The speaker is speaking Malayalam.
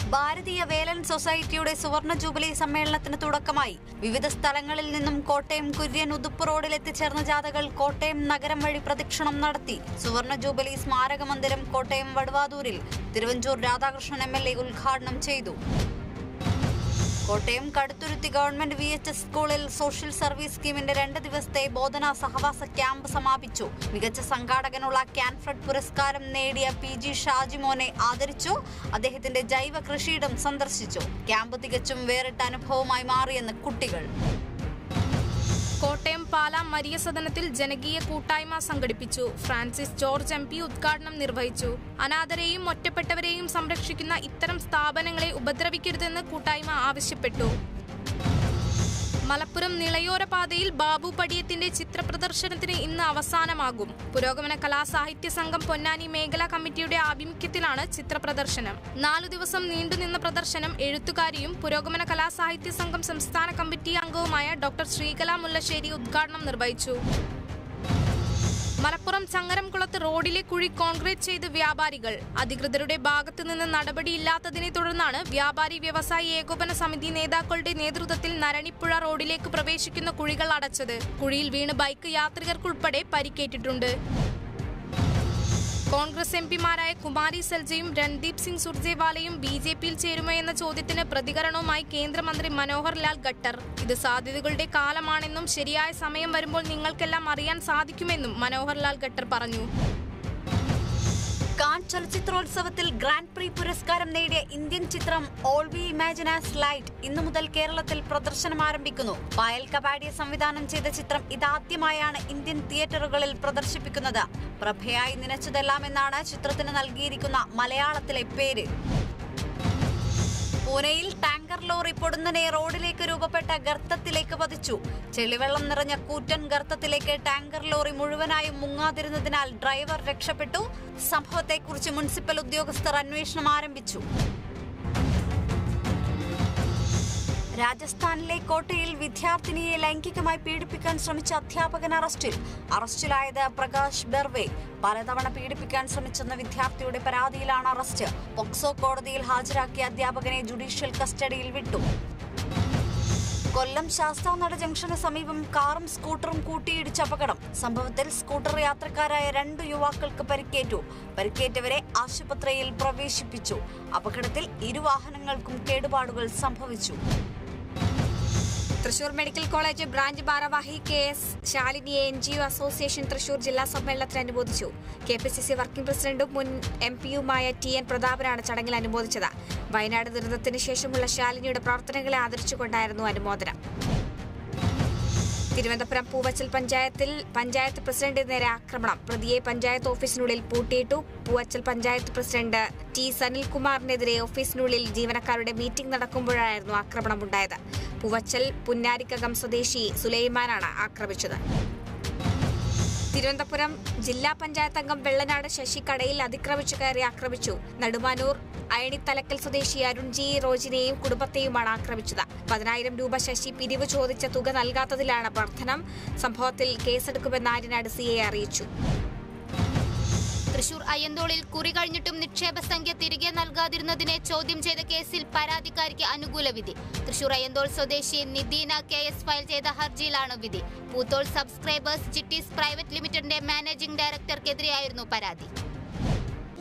ഭാരതീയ വേലൻ സൊസൈറ്റിയുടെ സുവർണ ജൂബിലി സമ്മേളനത്തിന് തുടക്കമായി വിവിധ സ്ഥലങ്ങളിൽ നിന്നും കോട്ടയം കുര്യൻ ഉതുപ്പ് റോഡിൽ എത്തിച്ചേർന്ന ജാഥകൾ കോട്ടയം നഗരം വഴി പ്രദക്ഷിണം നടത്തി സുവർണ ജൂബിലി സ്മാരക മന്ദിരം കോട്ടയം വടുവാതൂരിൽ Thiruvanchoor Radhakrishnan M L A ഉദ്ഘാടനം ചെയ്തു Kottayam Kaduthuruthy government V H S സ്കൂളിൽ സോഷ്യൽ സർവീസ് സ്കീമിന്റെ രണ്ട് ദിവസത്തെ ബോധന സഹവാസ ക്യാമ്പ് സമാപിച്ചു മികച്ച സംഘാടകനുള്ള ക്യാൻഫ്രഡ് പുരസ്കാരം നേടിയ പി ജി ഷാജിമോനെ ആദരിച്ചു അദ്ദേഹത്തിന്റെ ജൈവ കൃഷിയിടം സന്ദർശിച്ചു ക്യാമ്പ് തികച്ചും വേറിട്ട അനുഭവമായി മാറിയെന്ന് കുട്ടികൾ കോട്ടയം പാലാ മരിയ സദനത്തിൽ ജനകീയ കൂട്ടായ്മ സംഘടിപ്പിച്ചു ഫ്രാൻസിസ് ജോർജ് എം പി ഉദ്ഘാടനം നിർവഹിച്ചു അനാഥരെയും ഒറ്റപ്പെട്ടവരെയും സംരക്ഷിക്കുന്ന ഇത്തരം സ്ഥാപനങ്ങളെ ഉപദ്രവിക്കരുതെന്ന് കൂട്ടായ്മ ആവശ്യപ്പെട്ടു മലപ്പുറം നിളയോര പാതയിൽ ബാബു പടിയത്തിന്റെ ചിത്ര പ്രദർശനത്തിന് ഇന്ന് അവസാനമാകും പുരോഗമന കലാസാഹിത്യ സംഘം പൊന്നാനി മേഖലാ കമ്മിറ്റിയുടെ ആഭിമുഖ്യത്തിലാണ് ചിത്ര പ്രദർശനം നാലു ദിവസം നീണ്ടുനിന്ന പ്രദർശനം എഴുത്തുകാരിയും പുരോഗമന കലാസാഹിത്യ സംഘം സംസ്ഥാന കമ്മിറ്റി അംഗവുമായ ഡോക്ടർ ശ്രീകല മുല്ലശ്ശേരി ഉദ്ഘാടനം നിർവഹിച്ചു മലപ്പുറം ചങ്ങരംകുളത്ത് റോഡിലെ കുഴി കോൺക്രീറ്റ് ചെയ്ത് വ്യാപാരികൾ അധികൃതരുടെ ഭാഗത്തു നിന്ന് നടപടിയില്ലാത്തതിനെ തുടർന്നാണ് വ്യാപാരി വ്യവസായി ഏകോപന സമിതി നേതാക്കളുടെ നേതൃത്വത്തിൽ നരണിപ്പുഴ റോഡിലേക്ക് പ്രവേശിക്കുന്ന കുഴികൾ അടച്ചത് കുഴിയിൽ വീണ് ബൈക്ക് യാത്രികർക്കുൾപ്പെടെ പരിക്കേറ്റിട്ടുണ്ട് കോൺഗ്രസ് എം പിമാരായ കുമാരി സെൽജയും രൺദീപ് സിംഗ് സുർജേവാലയും ബി ജെ പിയിൽ ചേരുമോ എന്ന ചോദ്യത്തിന് പ്രതികരണവുമായി കേന്ദ്രമന്ത്രി മനോഹർ ലാൽ ഖട്ടർ ഇത് സാധ്യതകളുടെ കാലമാണെന്നും ശരിയായ സമയം വരുമ്പോൾ നിങ്ങൾക്കെല്ലാം അറിയാൻ സാധിക്കുമെന്നും മനോഹർ ലാൽ ഖട്ടർ പറഞ്ഞു കാൻ ചലച്ചിത്രോത്സവത്തിൽ ഗ്രാൻഡ് പ്രീ പുരസ്കാരം നേടിയ ഇന്ത്യൻ ചിത്രം all we imagine as light ഇന്നു മുതൽ കേരളത്തിൽ പ്രദർശനം ആരംഭിക്കുന്നു പായൽ കപാഡിയ സംവിധാനം ചെയ്ത ചിത്രം ഇതാദ്യമായാണ് ഇന്ത്യൻ തിയേറ്ററുകളിൽ പ്രദർശിപ്പിക്കുന്നത് പ്രഭയായി നനച്ചതെല്ലാം എന്നാണ് ചിത്രത്തിന് നൽകിയിരിക്കുന്ന മലയാളത്തിലെ പേര് പൂനെയിൽ ടാങ്കർ ലോറി പൊടുന്നനെ റോഡിലേക്ക് രൂപപ്പെട്ട ഗർത്തത്തിലേക്ക് പതിച്ചു ചെളിവെള്ളം നിറഞ്ഞ കൂറ്റൻ ഗർത്തത്തിലേക്ക് ടാങ്കർ ലോറി മുഴുവനായും മുങ്ങാതിരുന്നതിനാൽ ഡ്രൈവർ രക്ഷപ്പെട്ടു സംഭവത്തെക്കുറിച്ച് മുനിസിപ്പൽ ഉദ്യോഗസ്ഥർ അന്വേഷണം ആരംഭിച്ചു രാജസ്ഥാനിലെ കോട്ടയിൽ വിദ്യാർത്ഥിനിയെ ലൈംഗികമായി പീഡിപ്പിക്കാൻ ശ്രമിച്ച അധ്യാപകൻ അറസ്റ്റിൽ അറസ്റ്റിലായത് പ്രകാശ് ബെർവെ പലതവണ പീഡിപ്പിക്കാൻ ശ്രമിച്ചെന്ന വിദ്യാർത്ഥിയുടെ പരാതിയിലാണ് അറസ്റ്റ് പോക്സോ കോടതിയിൽ ഹാജരാക്കിയ അധ്യാപകനെ ജുഡീഷ്യൽ കസ്റ്റഡിയിൽ വിട്ടു കൊല്ലം ശാസ്താനട ജംഗ്ഷന് സമീപം കാറും സ്കൂട്ടറും കൂട്ടിയിടിച്ച അപകടം സംഭവത്തിൽ സ്കൂട്ടർ യാത്രക്കാരായ രണ്ട് യുവാക്കൾക്ക് പരിക്കേറ്റു പരിക്കേറ്റവരെ ആശുപത്രിയിൽ പ്രവേശിപ്പിച്ചു അപകടത്തിൽ ഇരു വാഹനങ്ങൾക്കും കേടുപാടുകൾ സംഭവിച്ചു തൃശൂർ മെഡിക്കൽ കോളേജ് ബ്രാഞ്ച് ഭാരവാഹി കെ എസ് ശാലിനിയെ N G O association Thrissur ജില്ലാ സമ്മേളനത്തിന് അനുമോദിച്ചു K P C C working പ്രസിഡന്റും മുൻ എം പിയുമായ ടി എൻ പ്രതാപനാണ് ചടങ്ങിൽ അനുമോദിച്ചത് വയനാട് ദുരന്തത്തിന് ശേഷമുള്ള ശാലിനിയുടെ പ്രവർത്തനങ്ങളെ ആദരിച്ചുകൊണ്ടായിരുന്നു അനുമോദനം തിരുവനന്തപുരം പൂവച്ചൽ പഞ്ചായത്തിൽ പഞ്ചായത്ത് പ്രസിഡന്റിന് നേരെ ആക്രമണം പ്രതിയെ പഞ്ചായത്ത് ഓഫീസിനുള്ളിൽ പൂട്ടിയിട്ടു പൂവച്ചൽ പഞ്ചായത്ത് പ്രസിഡന്റ് ടി സനിൽകുമാറിനെതിരെ ഓഫീസിനുള്ളിൽ ജീവനക്കാരുടെ മീറ്റിംഗ് നടക്കുമ്പോഴായിരുന്നു ആക്രമണമുണ്ടായത് പൂവച്ചൽ പുന്നാരിക്കകം സ്വദേശി സുലൈമാനാണ് ആക്രമിച്ചത് തിരുവനന്തപുരം ജില്ലാ പഞ്ചായത്ത് അംഗം വെള്ളനാട് ശശി കടയിൽ അതിക്രമിച്ചു കയറി ആക്രമിച്ചു നടുമാനൂർ അയണിത്തലക്കൽ സ്വദേശി അരുൺ ജി റോജിനെയും കുടുംബത്തെയുമാണ് ആക്രമിച്ചത് പതിനായിരം രൂപ ശശി പിരിവ് ചോദിച്ച തുക നൽകാത്തതിലാണ് വർധനം സംഭവത്തിൽ കേസെടുക്കുമെന്ന് ആര്യനാട് സിയെ അറിയിച്ചു തൃശൂർ അയ്യന്തോളിൽ കുറി കഴിഞ്ഞിട്ടും നിക്ഷേപ സംഖ്യ തിരികെ നൽകാതിരുന്നതിനെ ചോദ്യം ചെയ്ത കേസിൽ പരാതിക്കാരിക്ക് അനുകൂല വിധി തൃശൂർ അയ്യന്തോൾ സ്വദേശി നിദീന കെ എസ് ഫയൽ ചെയ്ത ഹർജിയിലാണ് വിധി പൂത്തോൾ സബ്സ്ക്രൈബേഴ്സ് ചിറ്റീസ് പ്രൈവറ്റ് ലിമിറ്റഡിന്റെ മാനേജിംഗ് ഡയറക്ടർക്കെതിരെയായിരുന്നു പരാതി